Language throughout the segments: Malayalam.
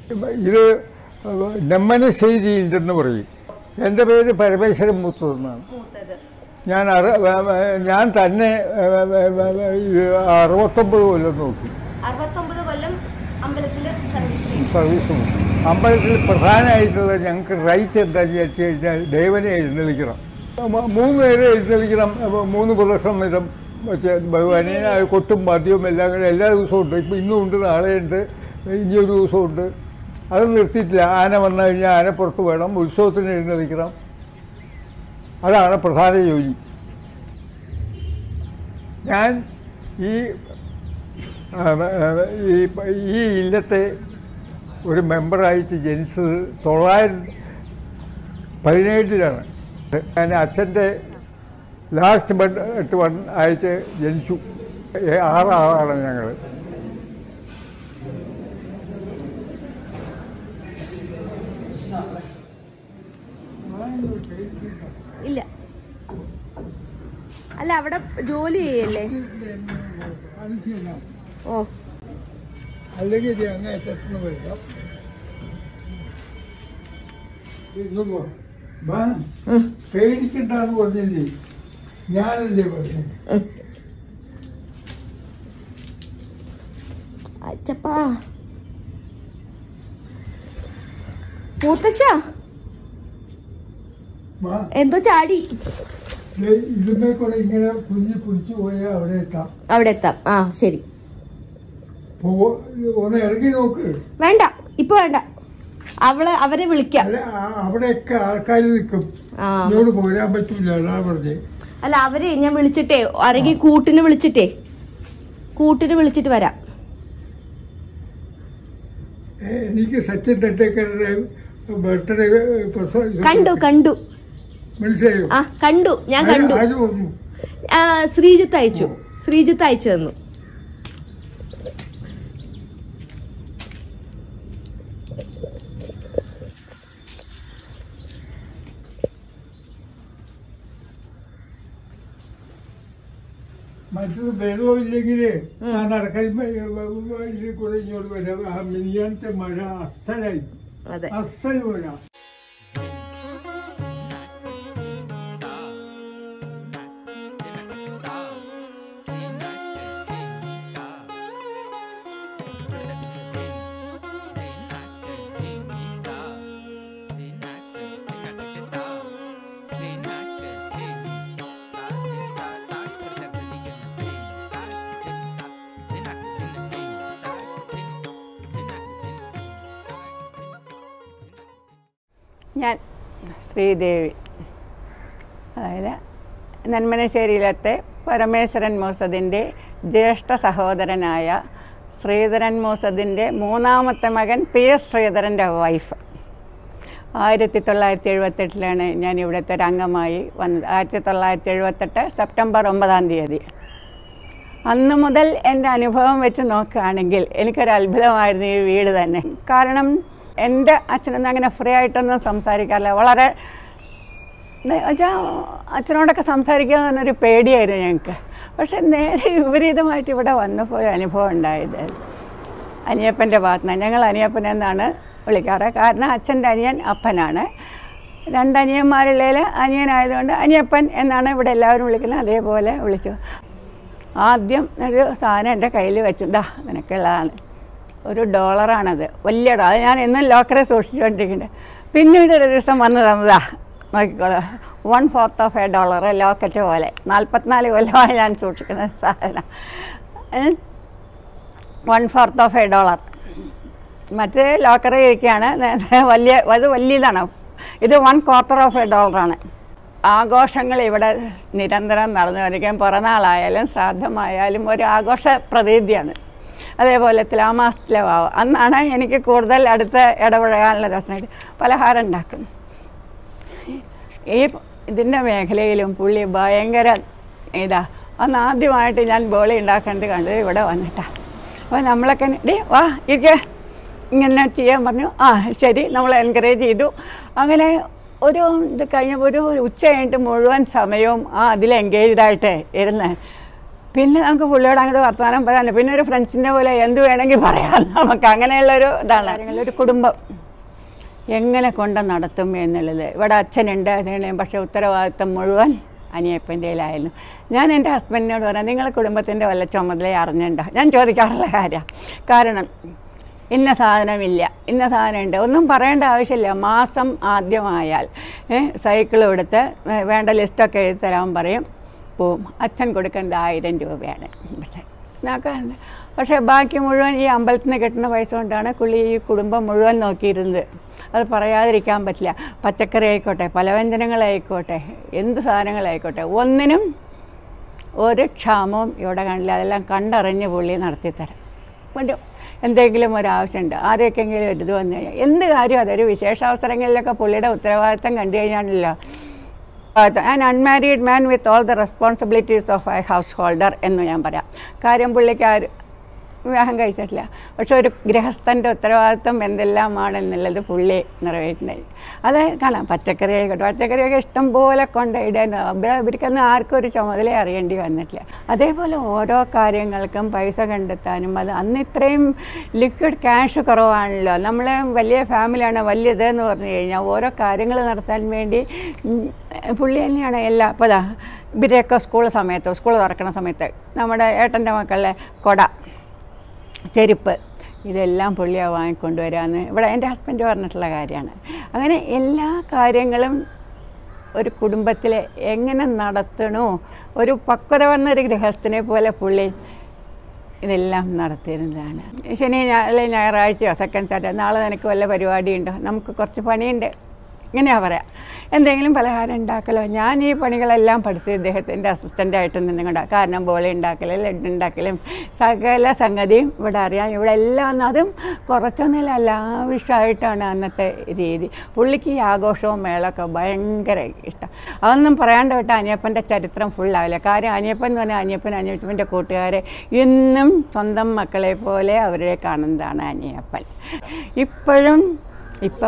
ഇത് നെമ്മനശ്ശേരിയിലെന്ന് പറയും എൻ്റെ പേര് പരമേശ്വരൻ മൂത്തതെന്നാണ് മൂത്തത് ഞാൻ അറ ഞാൻ തന്നെ ഇത് അറുപത്തൊമ്പത് കൊല്ലം നോക്കി അറുപത്തൊമ്പത് കൊല്ലം അമ്പലത്തിൽ സർവീസ് ചെയ്തു സർവീസ് നോക്കി അമ്പലത്തിൽ പ്രധാനമായിട്ടുള്ള ഞങ്ങൾക്ക് റൈറ്റ് എന്താണെന്ന് വെച്ച് കഴിഞ്ഞാൽ ദേവനെ എഴുന്നള്ളിക്കണം മ- മൂന്ന് പേരെ എഴുന്നള്ളിക്കണം അപ്പോൾ മൂന്ന് പ്രദക്ഷം വീതം വെച്ച് ഭഗവാനെ ആ കൊട്ടും പാദ്യവും എല്ലാം കൂടെ എല്ലാ ദിവസവും ഉണ്ട് ഇപ്പം ഇന്നും ഉണ്ട് നാളെയുണ്ട് ഇനി ഒരു ദിവസമുണ്ട് അത് നിർത്തിയിട്ടില്ല ആന വന്നു കഴിഞ്ഞാൽ ആന പുറത്ത് വേണം ഉത്സവത്തിന് എഴുന്നള്ളിക്കണം അതാണ് പ്രധാന ജോലി ഞാൻ ഈ ആ, ആ, ഈ ഈ ഇല്ലത്തെ ഒരു മെമ്പറായിട്ട് ജനിച്ചത് തൊള്ളായിരം പതിനേഴിലാണ് ഞാൻ അച്ഛൻ്റെ ലാസ്റ്റ് ബഡ് എട്ട് വൺ ആയിട്ട് ജനിച്ചു ഏ, ആറ് ആളാണ് ഞങ്ങൾ ഇല്ല അല്ല അവിടെ ജോലി ചെയ്യല്ലേ ഓ അല്ലെങ്കിൽ ഇത് അങ്ങനെ തെറ്റുന്ന വരിക ഇതൊന്നോ വാ പേടിക്കണ്ടെന്ന് പറഞ്ഞില്ലേ ഞാനല്ലേ പറഞ്ഞത് അച്ചപ്പാ മൂത്തശ്ശ വാ എന്തോ ചാടി ദേ ഇതുമേ കൂടെ ഇങ്ങനെ കുഞ്ഞി പിടിച്ചു പോയാൽ അവിടെ എത്താം അവിടെ എത്താം ആ ശരി പോ ഒന്ന് ഇറങ്ങി നോക്ക് വേണ്ട ഇപ്പൊ വേണ്ട അവളെ അവരെ വിളിക്കാം അല്ല ആ- അവിടെയൊക്കെ ആൾക്കാർ നിൽക്കും ആ ഇങ്ങോട്ട് പോരാൻ പറ്റൂല അതാ പറഞ്ഞേ അല്ല അവരെ ഞാൻ വിളിച്ചിട്ടേ ആരെങ്കിലും കൂട്ടിന് വിളിച്ചിട്ടേ കൂട്ടിന് വിളിച്ചിട്ട് വരാം ഏ, എനിക്ക് സച്ചിൻ തെണ്ടേക്കറുടെ ബർത്ത്ഡേ കണ്ടു കണ്ടു മനസ്സിലായോ ആ കണ്ടു ഞാൻ കണ്ടു അത് വന്നു ആ, ശ്രീജിത്ത് അയച്ചു ശ്രീജിത്ത് അയച്ചു തന്നു മറ്റത് വെള്ളമില്ലെങ്കിൽ ഞാൻ നടക്കാൻ ഇതിൽ കൂടെ ഇങ്ങോട്ട് വരാം ആ മിനിയാനത്തെ മഴ അസലായി അതെ അസൽ മഴ ഞാൻ ശ്രീദേവി അതായത് നെന്മനശ്ശേരിയിലത്തെ പരമേശ്വരൻ മൂസദിൻ്റെ ജ്യേഷ്ഠ സഹോദരനായ ശ്രീധരൻ മൂസദിൻ്റെ മൂന്നാമത്തെ മകൻ പി എസ് ശ്രീധരൻ്റെ വൈഫ് ആയിരത്തി തൊള്ളായിരത്തി എഴുപത്തെട്ടിലാണ് ഞാൻ ഇവിടുത്തെ ഒരു അംഗമായി വന്നത് ആയിരത്തി തൊള്ളായിരത്തി എഴുപത്തെട്ട് സെപ്റ്റംബർ ഒമ്പതാം തീയതി അന്ന് മുതൽ എൻ്റെ അനുഭവം വെച്ച് നോക്കുകയാണെങ്കിൽ എനിക്കൊരു അത്ഭുതമായിരുന്നു ഈ വീട് തന്നെ കാരണം എൻ്റെ അച്ഛനൊന്നും അങ്ങനെ ഫ്രീ ആയിട്ടൊന്നും സംസാരിക്കാറില്ല വളരെ വെച്ചാൽ അച്ഛനോടൊക്കെ സംസാരിക്കാൻ തന്നെ ഒരു പേടിയായിരുന്നു ഞങ്ങൾക്ക് പക്ഷെ നേരെ വിപരീതമായിട്ട് ഇവിടെ വന്നപ്പോൾ ഒരു അനുഭവം ഉണ്ടായത് അനിയപ്പൻ്റെ ഭാഗത്ത് നിന്ന് ഞങ്ങൾ അനിയപ്പൻ എന്നാണ് വിളിക്കാറ് കാരണം അച്ഛൻ്റെ അനിയൻ അപ്പനാണ് രണ്ടനിയന്മാരുള്ളതിൽ അനിയനായതുകൊണ്ട് അനിയപ്പൻ എന്നാണ് ഇവിടെ എല്ലാവരും വിളിക്കുന്നത് അതേപോലെ വിളിച്ചു ആദ്യം ഒരു സാധനം എൻ്റെ കയ്യിൽ വെച്ചു ദാ നിനക്കുള്ളതാണ് ഒരു ഡോളറാണത് വലിയ ഡോളർ അത് ഞാൻ എന്നും ലോക്കറെ സൂക്ഷിച്ചുകൊണ്ടിരിക്കുന്നുണ്ട് പിന്നീട് ഒരു ദിവസം വന്ന് തന്നതാ നോക്കിക്കോളൂ one fourth of a dollar locket പോലെ നാൽപ്പത്തിനാല് കൊല്ലമായി ഞാൻ സൂക്ഷിക്കുന്ന സാധനം one fourth of a dollar മറ്റേ ലോക്കറിൽ ഇരിക്കുകയാണ് നേരത്തെ വലിയ അത് വലിയതാണ് ഇത് വൺ ക്വാർട്ടർ ഓഫ് എ ഡോളറാണ് ആഘോഷങ്ങൾ ഇവിടെ നിരന്തരം നടന്നു വരികയും പിറന്നാളായാലും ശ്രാദ്ധമായാലും ഒരു ആഘോഷ പ്രതീതിയാണ് അതേപോലെ തുലാമാസത്തിലെ വാവ് അന്നാണ് എനിക്ക് കൂടുതൽ അടുത്ത് ഇടപഴകാനുള്ള രസമായിട്ട് പലഹാരം ഉണ്ടാക്കും ഈ ഇതിൻ്റെ മേഖലയിലും പുള്ളി ഭയങ്കര ഇതാ അന്ന് ആദ്യമായിട്ട് ഞാൻ ബോളി ഉണ്ടാക്കേണ്ടത് കണ്ടത് ഇവിടെ വന്നിട്ടാണ് അപ്പോൾ നമ്മളൊക്കെ ഡേ വാ ഇരിക്കേ ഇങ്ങനെ ചെയ്യാൻ പറഞ്ഞു ആ ശരി നമ്മൾ എൻകറേജ് ചെയ്തു അങ്ങനെ ഒരു ഇത് കഴിഞ്ഞപ്പോൾ ഒരു ഉച്ച കഴിഞ്ഞിട്ട് മുഴുവൻ സമയവും ആ അതിൽ എൻഗേജ്ഡായിട്ട് ഇരുന്ന് പിന്നെ നമുക്ക് പുള്ളിയോട് അങ്ങോട്ട് വർത്തമാനം പറയാൻ പിന്നെ ഒരു ഫ്രണ്ട്സിൻ്റെ പോലെ എന്ത് വേണമെങ്കിൽ പറയാം നമുക്ക് അങ്ങനെയുള്ളൊരു ഇതാണ് ഒരു കുടുംബം എങ്ങനെ കൊണ്ട് നടത്തും എന്നുള്ളത് ഇവിടെ അച്ഛനുണ്ട് അതിന് പക്ഷേ ഉത്തരവാദിത്തം മുഴുവൻ അനിയപ്പൻ്റെയിലായിരുന്നു ഞാൻ എൻ്റെ ഹസ്ബൻഡിനോട് പറയാം നിങ്ങളെ കുടുംബത്തിൻ്റെ വല്ല ചുമതല അറിഞ്ഞുണ്ടോ ഞാൻ ചോദിക്കാറുള്ള കാര്യമാണ് കാരണം ഇന്ന സാധനമില്ല ഇന്ന സാധനമുണ്ട് ഒന്നും പറയേണ്ട ആവശ്യമില്ല മാസം ആദ്യമായാൽ സൈക്കിൾ കൊടുത്ത് ഏ, വേണ്ട ലിസ്റ്റൊക്കെ എഴുതി തരാൻ പറയും പോവും അച്ഛൻ കൊടുക്കേണ്ട ആയിരം രൂപയാണ് പക്ഷേ നോക്കാൻ പക്ഷേ ബാക്കി മുഴുവൻ ഈ അമ്പലത്തിൽ നിന്ന് കിട്ടുന്ന പൈസ കൊണ്ടാണ് പുള്ളി ഈ കുടുംബം മുഴുവൻ നോക്കിയിരുന്നത് അത് പറയാതിരിക്കാൻ പറ്റില്ല പച്ചക്കറി ആയിക്കോട്ടെ പലവ്യഞ്ജനങ്ങളായിക്കോട്ടെ എന്ത് സാധനങ്ങളായിക്കോട്ടെ ഒന്നിനും ഒരു ക്ഷാമവും ഇവിടെ കാണില്ല അതെല്ലാം കണ്ടറിഞ്ഞ് പുള്ളി നടത്തിത്തരാം ഒരു എന്തെങ്കിലും ഒരു ആവശ്യമുണ്ട് ആരെയൊക്കെങ്കിലും ഒരു ഇത് വന്നു കഴിഞ്ഞാൽ എന്ത് കാര്യം അതൊരു വിശേഷാവസരങ്ങളിലൊക്കെ പുള്ളിയുടെ ഉത്തരവാദിത്തം കണ്ടു കഴിഞ്ഞാണല്ലോ an unmarried man with all the responsibilities of a householder എന്ന് ഞാൻ പറയാം കാര്യം പുള്ളിക്ക് ആ ഒരു വിവാഹം കഴിച്ചിട്ടില്ല പക്ഷെ ഒരു ഗൃഹസ്ഥൻ്റെ ഉത്തരവാദിത്വം എന്തെല്ലാമാണെന്നുള്ളത് പുള്ളി നിറവേറ്റുന്നത് അത് കാണാം പച്ചക്കറി ആയിക്കോട്ടെ പച്ചക്കറിയൊക്കെ ഇഷ്ടം പോലെ കൊണ്ടിടാൻ ഇവർക്കൊന്നും ആർക്കും ഒരു ചുമതല അറിയേണ്ടി വന്നിട്ടില്ല അതേപോലെ ഓരോ കാര്യങ്ങൾക്കും പൈസ കണ്ടെത്താനും അത് അന്ന് ഇത്രയും ലിക്വിഡ് ക്യാഷ് കുറവാണല്ലോ നമ്മൾ വലിയ ഫാമിലിയാണ് വലിയത് എന്ന് പറഞ്ഞു കഴിഞ്ഞാൽ ഓരോ കാര്യങ്ങൾ നടത്താൻ വേണ്ടി ഉം, പുള്ളി തന്നെയാണ് എല്ലാ ഇപ്പോൾ ദാ ഇവരെയൊക്കെ സ്കൂൾ സമയത്ത് സ്കൂൾ തുറക്കുന്ന സമയത്ത് നമ്മുടെ ഏട്ടൻ്റെ മക്കളുടെ കൊട ചെരുപ്പ് ഇതെല്ലാം പുള്ളിയാണ് വാങ്ങിക്കൊണ്ടുവരാമെന്ന് ഇവിടെ എൻ്റെ ഹസ്ബൻഡ് പറഞ്ഞിട്ടുള്ള കാര്യമാണ് അങ്ങനെ എല്ലാ കാര്യങ്ങളും ഒരു കുടുംബത്തിൽ എങ്ങനെ നടത്തണോ ഒരു പക്വത വന്നൊരു ഗൃഹസ്ഥനെ പോലെ പുള്ളി ഇതെല്ലാം നടത്തിയിരുന്നതാണ് ശനി ഞാ- അല്ലെ ഞായറാഴ്ചയോ സെക്കൻഡ് സാറ്റർഡേ നാളെ നിനക്ക് വല്ല പരിപാടിയുണ്ടോ നമുക്ക് കുറച്ച് പണിയുണ്ട് ഇങ്ങനെയാ പറയാം എന്തെങ്കിലും പലഹാരം ഉണ്ടാക്കലോ ഞാൻ ഈ പണികളെല്ലാം പഠിച്ച് ഇദ്ദേഹത്തിൻ്റെ അസിസ്റ്റൻ്റായിട്ട് നിന്നുകൊണ്ട് കാരണം ബോളി ഉണ്ടാക്കലും ലഡ്ഡു ഉണ്ടാക്കലും സകല സംഗതിയും ഇവിടെ അറിയാം ഇവിടെ എല്ലാം അതും കുറച്ചൊന്നുമില്ല ലാവിഷായിട്ടാണ് അന്നത്തെ രീതി പുള്ളിക്ക് ഈ ആഘോഷവും മേളമൊക്കെ ഭയങ്കര ഇഷ്ടം അതൊന്നും പറയാണ്ട് വിട്ട അനിയപ്പൻ്റെ ചരിത്രം ഫുള്ളാവില്ല കാര്യം അനിയപ്പൻ എന്ന് പറഞ്ഞാൽ അനിയപ്പൻ അനിയപ്പൻ്റെ കൂട്ടുകാരെ ഇന്നും സ്വന്തം മക്കളെ പോലെ അവരെ കാണുന്നതാണ് അനിയപ്പൻ ഇപ്പോഴും ഇപ്പോൾ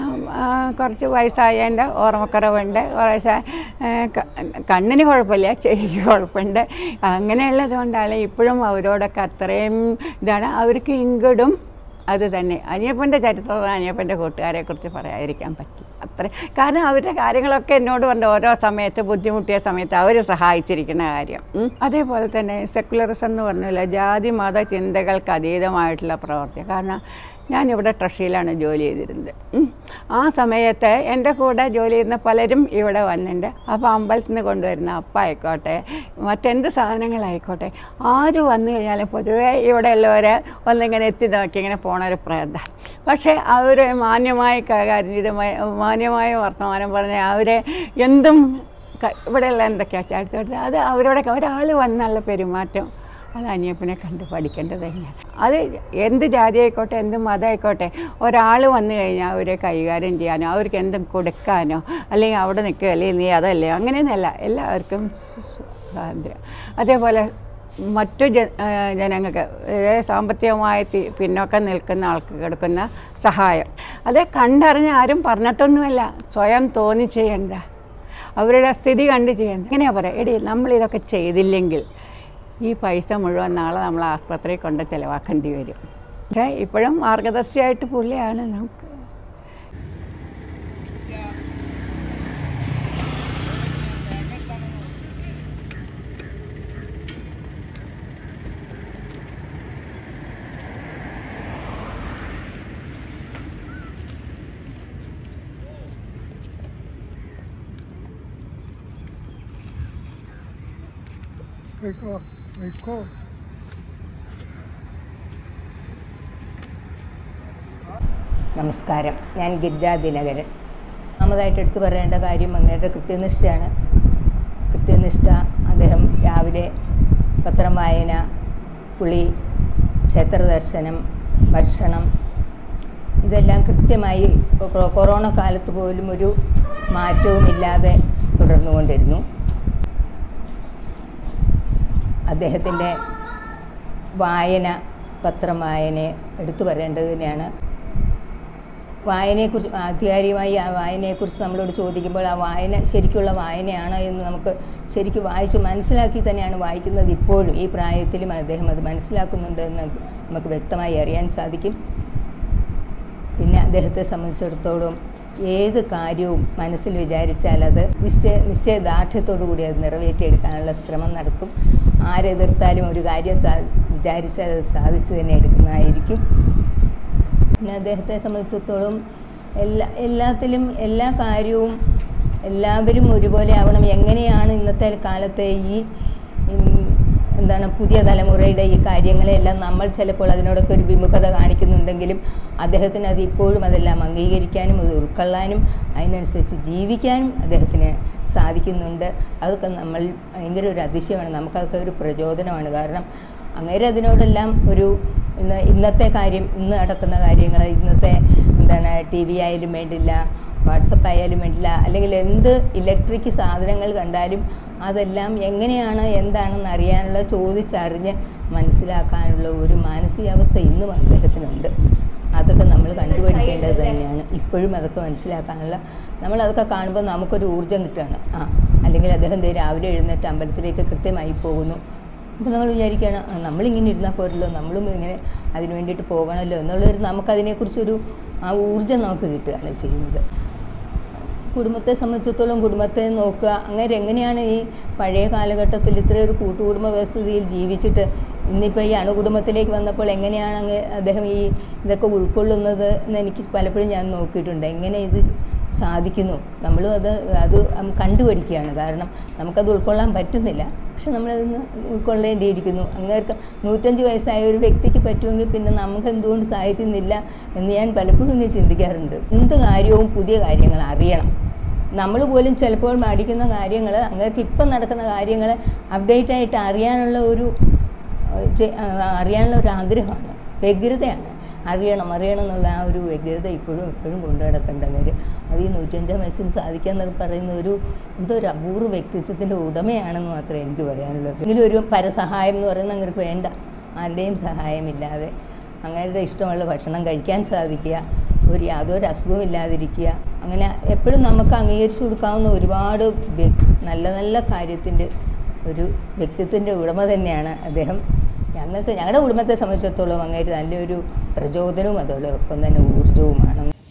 കുറച്ച് വയസ്സായതിൻ്റെ ഓർമ്മക്കുറവുണ്ട് കുറേശ്ശെ ആ, ക- കണ്ണിന് കുഴപ്പമില്ല ചെവിക്ക് കുഴപ്പമുണ്ട് അങ്ങനെയുള്ളത് കൊണ്ടാണ് ഇപ്പോഴും അവരോടൊക്കെ അത്രയും ഇതാണ് അവർക്ക് ഇങ്ങടും അത് തന്നെ അനിയപ്പൻ്റെ ചരിത്രം അനിയപ്പൻ്റെ കൂട്ടുകാരെ കുറിച്ച് പറയാതിരിക്കാൻ പറ്റില്ല അത്ര കാരണം അവരുടെ കാര്യങ്ങളൊക്കെ എന്നോട് പറഞ്ഞു ഓരോ സമയത്ത് ബുദ്ധിമുട്ടിയ സമയത്ത് അവർ സഹായിച്ചിരിക്കുന്ന കാര്യം ഉം. അതേപോലെ തന്നെ സെക്കുലറിസം എന്ന് പറഞ്ഞില്ല ജാതി മത ചിന്തകൾക്ക് അതീതമായിട്ടുള്ള പ്രവർത്തി കാരണം ഞാനിവിടെ ട്രഷറിയിലാണ് ജോലി ചെയ്തിരുന്നത് ഉം. ആ സമയത്ത് എൻ്റെ കൂടെ ജോലി ചെയ്യുന്ന പലരും ഇവിടെ വന്നിട്ടുണ്ട് അപ്പോൾ അമ്പലത്തിൽ നിന്ന് കൊണ്ടുവരുന്ന അപ്പം ആയിക്കോട്ടെ മറ്റെന്ത് സാധനങ്ങളായിക്കോട്ടെ ആര് വന്നു കഴിഞ്ഞാലും പൊതുവേ ഇവിടെ ഉള്ളവരെ ഒന്നിങ്ങനെ എത്തി നോക്കി ഇങ്ങനെ പോണ ഒരു പ്രേത പക്ഷേ അവർ മാന്യമായി കൈകാര്യം ചെയ്ത് മ- മാന്യമായ വർത്തമാനം പറഞ്ഞ് അവരെ എന്തും ക- ഇവിടെയുള്ള എന്തൊക്കെയാണ് ചാടിച്ചോട്ട് അത് അവരോടൊക്കെ ഒരാൾ വന്നുള്ള പെരുമാറ്റം അത് അനിയപ്പനെ കണ്ട് പഠിക്കേണ്ടത് തന്നെയാണ് അത് എന്ത് ജാതി ആയിക്കോട്ടെ എന്ത് മതമായിക്കോട്ടെ ഒരാൾ വന്നു കഴിഞ്ഞാൽ അവരെ കൈകാര്യം ചെയ്യാനോ അവർക്ക് എന്തും കൊടുക്കാനോ അല്ലെങ്കിൽ അവിടെ നിൽക്കുക അല്ലെങ്കിൽ നീ അതല്ലേ അങ്ങനെയൊന്നുമല്ല എല്ലാവർക്കും സ്വാതന്ത്ര്യം അതേപോലെ മറ്റു ജ ആ, ജനങ്ങൾക്ക് അതായത് സാമ്പത്തികമായി തി- പിന്നോക്കം നിൽക്കുന്ന ആൾക്ക് കൊടുക്കുന്ന സഹായം അത് കണ്ടറിഞ്ഞ് ആരും പറഞ്ഞിട്ടൊന്നുമല്ല സ്വയം തോന്നി ചെയ്യേണ്ട അവരുടെ സ്ഥിതി കണ്ട് ചെയ്യണ്ട എങ്ങനെയാ പറയാം എടി നമ്മളിതൊക്കെ ചെയ്തില്ലെങ്കിൽ ഈ പൈസ മുഴുവൻ നാളെ നമ്മൾ ആസ്പത്രിയിൽ കൊണ്ട് ചിലവാക്കേണ്ടി വരും പക്ഷേ ഇപ്പോഴും മാർഗദർശിയായിട്ട് പുള്ളിയാണ് നമുക്ക് പോയിക്കോ പോയിക്കോ നമസ്കാരം ഞാൻ ഗിരിജാ ദിനകരൻ ഒന്നാമതായിട്ട് എടുത്തു പറയേണ്ട കാര്യം അങ്ങേരുടെ കൃത്യനിഷ്ഠയാണ് കൃത്യനിഷ്ഠ അദ്ദേഹം രാവിലെ പത്രം വായന കുളി ക്ഷേത്ര ദർശനം ഭക്ഷണം ഇതെല്ലാം കൃത്യമായി കൊ- കൊറോണ കാലത്ത് പോലും ഒരു മാറ്റവുമില്ലാതെ തുടർന്നുകൊണ്ടിരുന്നു അദ്ദേഹത്തിൻ്റെ വായന പത്രം വായന എടുത്തു പറയേണ്ടത് തന്നെയാണ് വായനയെക്കുറിച്ച് ആധികാരികമായി ആ വായനയെക്കുറിച്ച് നമ്മളോട് ചോദിക്കുമ്പോൾ ആ വായന ശരിക്കുള്ള വായനയാണോ എന്ന് നമുക്ക് ശരിക്കും വായിച്ച് മനസ്സിലാക്കി തന്നെയാണ് വായിക്കുന്നത് ഇപ്പോഴും ഈ പ്രായത്തിലും അദ്ദേഹം അത് മനസ്സിലാക്കുന്നുണ്ട് എന്ന് നമുക്ക് വ്യക്തമായി അറിയാൻ സാധിക്കും പിന്നെ അദ്ദേഹത്തെ സംബന്ധിച്ചിടത്തോളം ഏത് കാര്യവും മനസ്സിൽ വിചാരിച്ചാൽ അത് നിശ്ചയ നിശ്ചയദാർഢ്യത്തോടു കൂടി അത് നിറവേറ്റിയെടുക്കാനുള്ള ശ്രമം നടത്തും ആരെതിർത്താലും ഒരു കാര്യം സാ വിചാരിച്ചാൽ അത് സാധിച്ചു തന്നെ എടുക്കുന്നതായിരിക്കും പിന്നെ അദ്ദേഹത്തെ സംബന്ധിച്ചിടത്തോളം എല്ലാ എല്ലാത്തിലും എല്ലാ കാര്യവും എല്ലാവരും ഒരുപോലെ ആവണം എങ്ങനെയാണ് ഇന്നത്തെ കാലത്തെ ഈ ഉം, എന്താണ് പുതിയ തലമുറയുടെ ഈ കാര്യങ്ങളെല്ലാം നമ്മൾ ചിലപ്പോൾ അതിനോടൊക്കെ ഒരു വിമുഖത കാണിക്കുന്നുണ്ടെങ്കിലും അദ്ദേഹത്തിന് അത് ഇപ്പോഴും അതെല്ലാം അംഗീകരിക്കാനും അത് ഉൾക്കൊള്ളാനും അതിനനുസരിച്ച് ജീവിക്കാനും അദ്ദേഹത്തിന് സാധിക്കുന്നുണ്ട് അതൊക്കെ നമ്മൾ ഭയങ്കര ഒരു അതിശയമാണ് നമുക്കതൊക്കെ ഒരു പ്രചോദനമാണ് കാരണം അങ്ങേരെ അതിനോടെല്ലാം ഒരു ഇന്ന് ഇന്നത്തെ കാര്യം ഇന്ന് നടക്കുന്ന കാര്യങ്ങൾ ഇന്നത്തെ എന്താണ് ടി വി ആയാലും വേണ്ടില്ല വാട്സപ്പ് ആയാലും വേണ്ടില്ല അല്ലെങ്കിൽ എന്ത് ഇലക്ട്രിക് സാധനങ്ങൾ കണ്ടാലും അതെല്ലാം എങ്ങനെയാണ് എന്താണെന്ന് അറിയാനുള്ള ചോദിച്ചറിഞ്ഞ് മനസ്സിലാക്കാനുള്ള ഒരു മാനസികാവസ്ഥ ഇന്നും അദ്ദേഹത്തിനുണ്ട് അതൊക്കെ നമ്മൾ കണ്ടുപിടിക്കേണ്ടത് തന്നെയാണ് ഇപ്പോഴും അതൊക്കെ മനസ്സിലാക്കാനുള്ള നമ്മളതൊക്കെ കാണുമ്പോൾ നമുക്കൊരു ഊർജ്ജം കിട്ടുകയാണ് ആ അല്ലെങ്കിൽ അദ്ദേഹം ദേ രാവിലെ എഴുന്നേറ്റ് അമ്പലത്തിലേക്ക് കൃത്യമായി പോകുന്നു അപ്പോൾ നമ്മൾ വിചാരിക്കുകയാണ് ആ, നമ്മളിങ്ങനെ ഇരുന്നാൽ പോരല്ലോ നമ്മളും ഇങ്ങനെ അതിന് വേണ്ടിയിട്ട് പോകണമല്ലോ എന്നുള്ളൊരു നമുക്കതിനെക്കുറിച്ചൊരു ആ ഊർജ്ജം നമുക്ക് കിട്ടുകയാണ് ചെയ്യുന്നത് കുടുംബത്തെ സംബന്ധിച്ചിടത്തോളം കുടുംബത്തെ നോക്കുക അങ്ങനെ എങ്ങനെയാണ് ഈ പഴയ കാലഘട്ടത്തിൽ ഇത്രയും ഒരു കൂട്ടുകുടുംബ വ്യവസ്ഥിതിയിൽ ജീവിച്ചിട്ട് ഇന്നിപ്പോൾ ഈ അണുകുടുംബത്തിലേക്ക് വന്നപ്പോൾ എങ്ങനെയാണ് അങ്ങ് അദ്ദേഹം ഈ ഇതൊക്കെ ഉൾക്കൊള്ളുന്നത് എന്ന് എനിക്ക് പലപ്പോഴും ഞാൻ നോക്കിയിട്ടുണ്ട് എങ്ങനെ ഇത് സാധിക്കുന്നു നമ്മളും അത് അത് കണ്ടുപഠിക്കുകയാണ് കാരണം നമുക്കത് ഉൾക്കൊള്ളാൻ പറ്റുന്നില്ല പക്ഷെ നമ്മളതിന്ന് ഉൾക്കൊള്ളേണ്ടിയിരിക്കുന്നു അങ്ങേർക്ക് നൂറ്റഞ്ച് വയസ്സായ ഒരു വ്യക്തിക്ക് പറ്റുമെങ്കിൽ പിന്നെ നമുക്ക് എന്തുകൊണ്ട് സാധിക്കുന്നില്ല എന്ന് ഞാൻ പലപ്പോഴും ഇങ്ങനെ ചിന്തിക്കാറുണ്ട് എന്ത് കാര്യവും പുതിയ കാര്യങ്ങൾ അറിയണം നമ്മൾ പോലും ചിലപ്പോൾ മടിക്കുന്ന കാര്യങ്ങൾ അങ്ങേർക്ക് ഇപ്പം നടക്കുന്ന കാര്യങ്ങൾ അപ്ഡേറ്റ് ആയിട്ട് അറിയാനുള്ള ഒരു ഏഹ്, ചെ- ആ, അറിയാനുള്ള ഒരു ആഗ്രഹമാണ് വ്യഗ്രതയാണ് അറിയണം അറിയണം എന്നുള്ള ആ ഒരു വ്യഗ്രത ഇപ്പോഴും എപ്പോഴും കൊണ്ടു നടക്കേണ്ടവർ അത് ഈ നൂറ്റഞ്ചാം വയസ്സിന് സാധിക്കുക എന്നൊക്കെ പറയുന്ന ഒരു എന്തോ ഒരു അപൂർവ വ്യക്തിത്വത്തിൻ്റെ ഉടമയാണെന്ന് മാത്രമേ എനിക്ക് പറയാനുള്ളൂ എങ്കിലും ഒരു പരസഹായം എന്ന് പറയുന്നത് അങ്ങർക്ക് വേണ്ട ആരുടെയും സഹായമില്ലാതെ അങ്ങരുടെ ഇഷ്ടമുള്ള ഭക്ഷണം കഴിക്കാൻ സാധിക്കുക ഒരു യാതൊരു അസുഖവും ഇല്ലാതിരിക്കുക അങ്ങനെ എപ്പോഴും നമുക്ക് അംഗീകരിച്ചു കൊടുക്കാവുന്ന ഒരുപാട് വ്യ- നല്ല നല്ല കാര്യത്തിൻ്റെ ഒരു വ്യക്തിത്വത്തിൻ്റെ ഉടമ തന്നെയാണ് അദ്ദേഹം ഞങ്ങൾക്ക് ഞങ്ങളുടെ കുടുംബത്തെ സംബന്ധിച്ചിടത്തോളം അങ്ങേര് നല്ലൊരു പ്രചോദനവും അതോടൊപ്പം തന്നെ ഊർജവുമാണ്